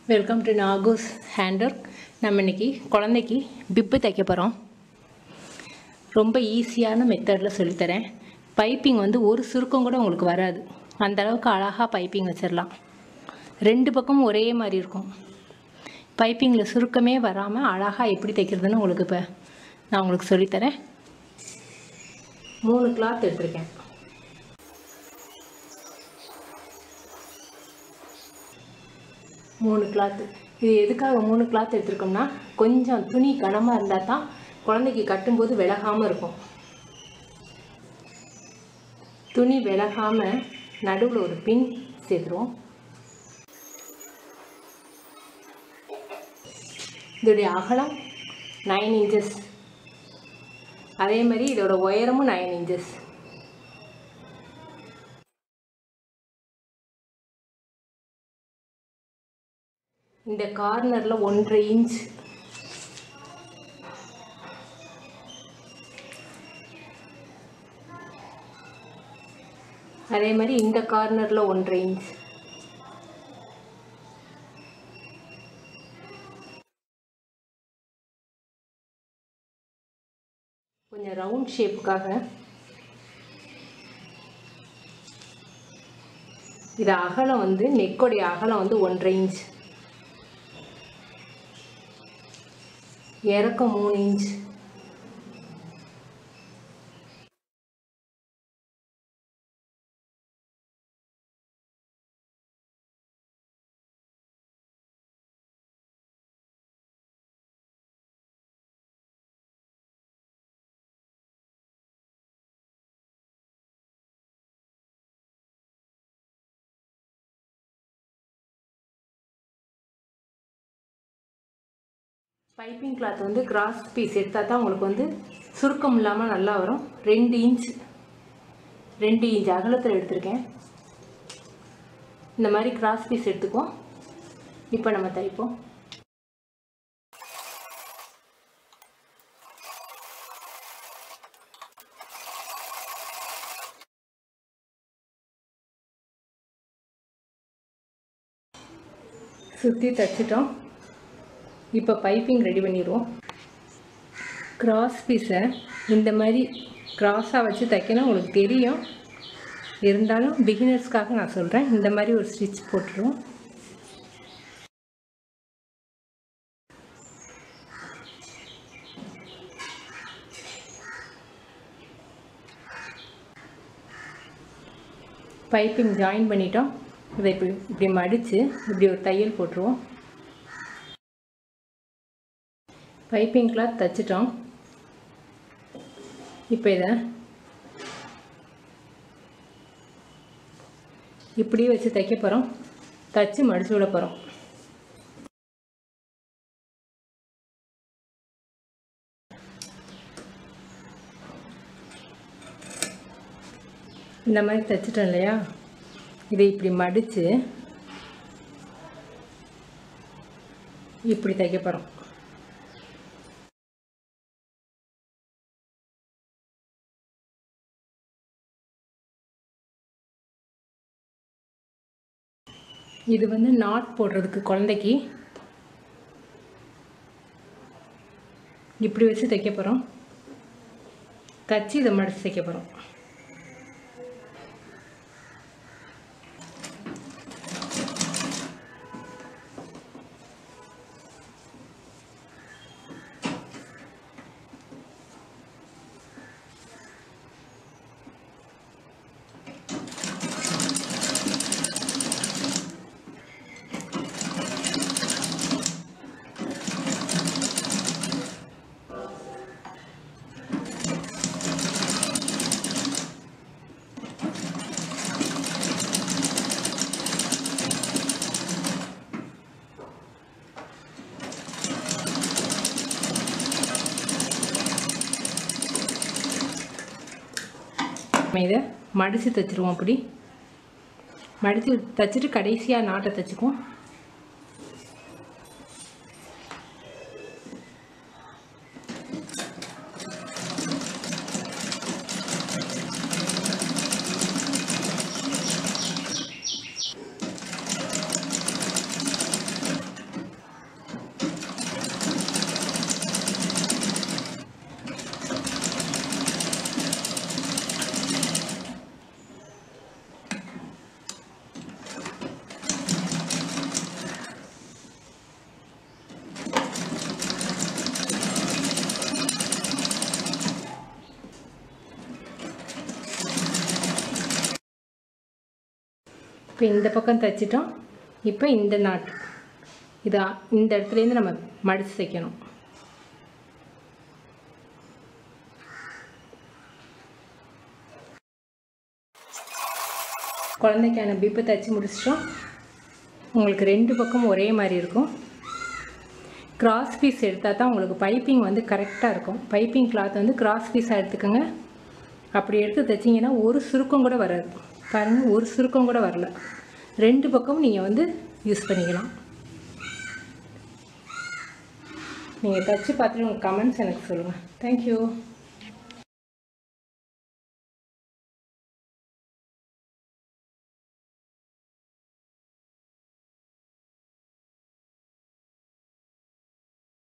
welcome to நாகூஸ் hand work நம்ம இன்னைக்கு குழந்தைக்கு பிப்பு தைக்க போகிறோம் ரொம்ப ஈஸியான மெத்தடில் சொல்லித்தரேன் பைப்பிங் வந்து ஒரு சுருக்கம் கூட உங்களுக்கு வராது அந்த அளவுக்கு அழகாக பைப்பிங் வச்சிடலாம் ரெண்டு பக்கமும் ஒரே மாதிரி இருக்கும் பைப்பிங்கில் சுருக்கமே வராமல் அழகாக எப்படி தைக்கிறதுன்னு உங்களுக்கு இப்போ நான் உங்களுக்கு சொல்லித்தரேன் மூணு கிளாத் எடுத்திருக்கேன் மூணு கிளாத்து இது எதுக்காக மூணு கிளாத் எடுத்திருக்கோம்னா கொஞ்சம் துணி கனமாக இருந்தால் தான் குழந்தைக்கு கட்டும்போது விலகாமல் இருக்கும் துணி விலகாமல் நடுவில் ஒரு பின் சேர்த்துருவோம் இதோடைய அகலம் நைன் இன்ச்சஸ் அதே மாதிரி இதோட உயரமும் நைன் இன்ச்சஸ் இந்த கார்னரில் ஒன்றரை இன்ச் அதே மாதிரி இந்த கார்னரில் ஒன்றரை இன்ச் கொஞ்சம் ரவுண்ட் ஷேப்புக்காக இது அகலம் வந்து நெக்கோடைய அகலம் வந்து ஒன்றரை இன்ச் இறக்கம் மூணு இன்ச் பைப்பிங் கிளாத் வந்து கிராஸ் பீஸ் எடுத்தால் தான் உங்களுக்கு வந்து சுருக்கம் இல்லாமல் நல்லா வரும் ரெண்டு இன்ச் ரெண்டு இன்ச் அகலத்தில் எடுத்திருக்கேன் இந்த மாதிரி கிராஸ் பீஸ் எடுத்துக்குவோம் இப்போ நம்ம தைப்போம் சுற்றி தைச்சிட்டோம் இப்போ பைப்பிங் ரெடி பண்ணிடுவோம் கிராஸ் பீஸை இந்த மாதிரி கிராஸாக வச்சு தைக்கணும் உங்களுக்கு தெரியும் இருந்தாலும் பிகினர்ஸ்க்காக நான் சொல்கிறேன் இந்த மாதிரி ஒரு ஸ்டிச் போட்டுருவோம் பைப்பிங் ஜாயின் பண்ணிட்டோம் இதை இப்படி இப்படி மடித்து இப்படி ஒரு தையல் போட்டுருவோம் பைப்பிங் கிளாத் தைச்சிட்டோம் இப்போ இதை இப்படி வச்சு தைக்க போகிறோம் தைச்சி மடிச்சு விட போகிறோம் இந்த மாதிரி தைச்சிட்டோம் இல்லையா இதை இப்படி மடித்து இப்படி தைக்க போகிறோம் இது வந்து நாட் போடுறதுக்கு குழந்தைக்கு இப்படி வச்சு தைக்க போகிறோம் தச்சு இதை மடித்து தைக்க போகிறோம் நம்ம இதை மடித்து தைச்சிருவோம் அப்படி மடித்து தைச்சிட்டு கடைசியாக நாட்டை தைச்சிக்குவோம் இப்போ இந்த பக்கம் தைச்சிட்டோம் இப்போ இந்த நாட் இதா இந்த இடத்துலேருந்து நம்ம மடித்து தைக்கணும் குழந்தைக்கான பிப்பை தைச்சி முடிச்சிட்டோம் உங்களுக்கு ரெண்டு பக்கமும் ஒரே மாதிரி இருக்கும் கிராஸ் பீஸ் எடுத்தால் தான் உங்களுக்கு பைப்பிங் வந்து கரெக்டாக இருக்கும் பைப்பிங் கிளாத் வந்து கிராஸ் பீஸாக எடுத்துக்கோங்க அப்படி எடுத்து தைச்சிங்கன்னா ஒரு சுருக்கம் கூட வராது பாருங்கள் ஒரு சுருக்கம் கூட வரல ரெண்டு பக்கமும் நீங்கள் வந்து யூஸ் பண்ணிக்கலாம் நீங்கள் தைச்சி பார்த்துட்டு உங்கள் கமெண்ட்ஸ் எனக்கு சொல்லுங்கள் தேங்க்யூ